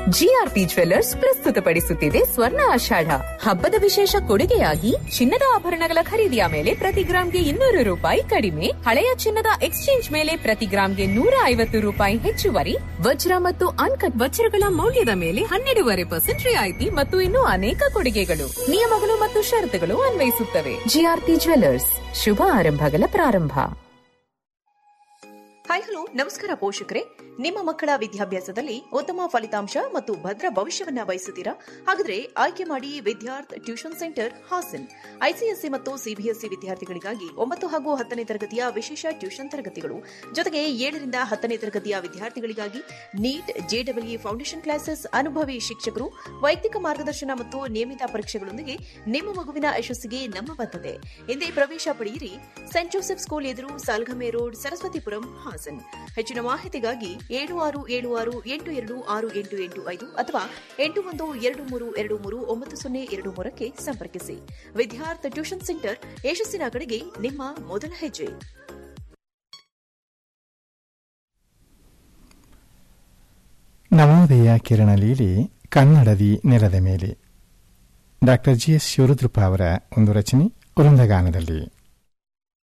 GRP jewellers ಪ್ರಸ್ತುತಪಡಿಸುತ್ತಿದೆ ಸ್ವರ್ಣ ಆಷಾಢ ಹಬ್ಬದ ವಿಶೇಷ ಕೊಡುಗೆಯಾಗಿ ಚಿನ್ನದ ಆಭರಣಗಳ ಖರೀದಿಯ ಮೇಲೆ ಪ್ರತಿ ಗ್ರಾಂಗೆ ಇನ್ನೂರು ರೂಪಾಯಿ ಕಡಿಮೆ ಹಳೆಯ ಚಿನ್ನದ ಎಕ್ಸ್ಚೇಂಜ್ ಮೇಲೆ ಪ್ರತಿ ಗ್ರಾಂಗೆ ನೂರ ಐವತ್ತು ರೂಪಾಯಿ ಹೆಚ್ಚುವರಿ ವಜ್ರ ಮತ್ತು ಅನ್ಕಟ್ ವಜ್ರಗಳ ಮೌಲ್ಯದ ಮೇಲೆ ಹನ್ನೆರಡೂವರೆ ಪರ್ಸೆಂಟ್ ರಿಯಾಯಿತಿ ಮತ್ತು ಇನ್ನೂ ಅನೇಕ ಕೊಡುಗೆಗಳು ನಿಯಮಗಳು ಮತ್ತು ಷರತ್ತುಗಳು ಅನ್ವಯಿಸುತ್ತವೆ ಜಿಆರ್ಪಿ ಜ್ವೆಲ್ಲರ್ಸ್ ಶುಭ ಆರಂಭಗಳ ಪ್ರಾರಂಭ ಹಾಯ್ ಹಲೋ ನಮಸ್ಕಾರ ಪೋಷಕರೇ ನಿಮ್ಮ ಮಕ್ಕಳ ವಿದ್ಯಾಭ್ಯಾಸದಲ್ಲಿ ಉತ್ತಮ ಫಲಿತಾಂಶ ಮತ್ತು ಭದ್ರ ಭವಿಷ್ಯವನ್ನ ಬಯಸುತ್ತೀರಾ ಹಾಗಾದ್ರೆ ಆಯ್ಕೆ ಮಾಡಿ Vidyarth tuition centre Hassan ICSE ಮತ್ತು ಸಿಬಿಎಸ್ಇ ವಿದ್ಯಾರ್ಥಿಗಳಿಗಾಗಿ ಒಂಬತ್ತು ಹಾಗೂ ಹತ್ತನೇ ತರಗತಿಯ ವಿಶೇಷ ಟ್ಯೂಷನ್ ತರಗತಿಗಳು ಜೊತೆಗೆ ಏಳರಿಂದ ಹತ್ತನೇ ತರಗತಿಯ ವಿದ್ಯಾರ್ಥಿಗಳಿಗಾಗಿ ನೀಟ್ ಜೆಡಬ್ಲ್ಇ ಫೌಂಡೇಶನ್ ಕ್ಲಾಸಸ್ ಅನುಭವಿ ಶಿಕ್ಷಕರು ವೈಯಕ್ತಿಕ ಮಾರ್ಗದರ್ಶನ ಮತ್ತು ನಿಯಮಿತ ಪರೀಕ್ಷೆಗಳೊಂದಿಗೆ ನಿಮ್ಮ ಮಗುವಿನ ಯಶಸ್ಸಿಗೆ ನಮ್ಮ ಬದ್ಧತೆ ಹಿಂದೆ ಪ್ರವೇಶ ಪಡೆಯಿರಿ ಸೆಂಟ್ ಜೋಸೆಫ್ ಸ್ಕೂಲ್ ಎದುರು ಸಾಲ್ಗಮೆ ರೋಡ್ ಸರಸ್ವತಿಪುರಂ ಹಾಸನ್ ಹೆಚ್ಚಿನ ಮಾಹಿತಿಗಾಗಿ ಏಳು ಆರು ಏಳು ಆರು ಎಂಟು ಎರಡು ಆರು ಎಂಟು ಎಂಟು ಐದು ಅಥವಾ ಎಂಟು ಒಂದು ಎರಡು ಮೂರು ಎರಡು ಮೂರು ಒಂಬತ್ತು ಸೊನ್ನೆ ಎರಡು ಮೂರಕ್ಕೆ ಸಂಪರ್ಕಿಸಿ ವಿದ್ಯಾರ್ಥ್ ಟ್ಯೂಷನ್ ಸೆಂಟರ್ ಯಶಸ್ಸಿನ ಕಡೆಗೆ ನಿಮ್ಮ ಮೊದಲ ಹೆಜ್ಜೆ ನವೋದಯ ಕಿರಣಲೀಲಿ ಕನ್ನಡದಿ ನೆಲದ ಮೇಲೆ ಡಾಕ್ಟರ್ ಜಿ ಎಸ್ ಶಿವರುದ್ರಪ್ಪ ಅವರ ಒಂದು ರಚನೆ ವೃಂದಗಾನದಲ್ಲಿ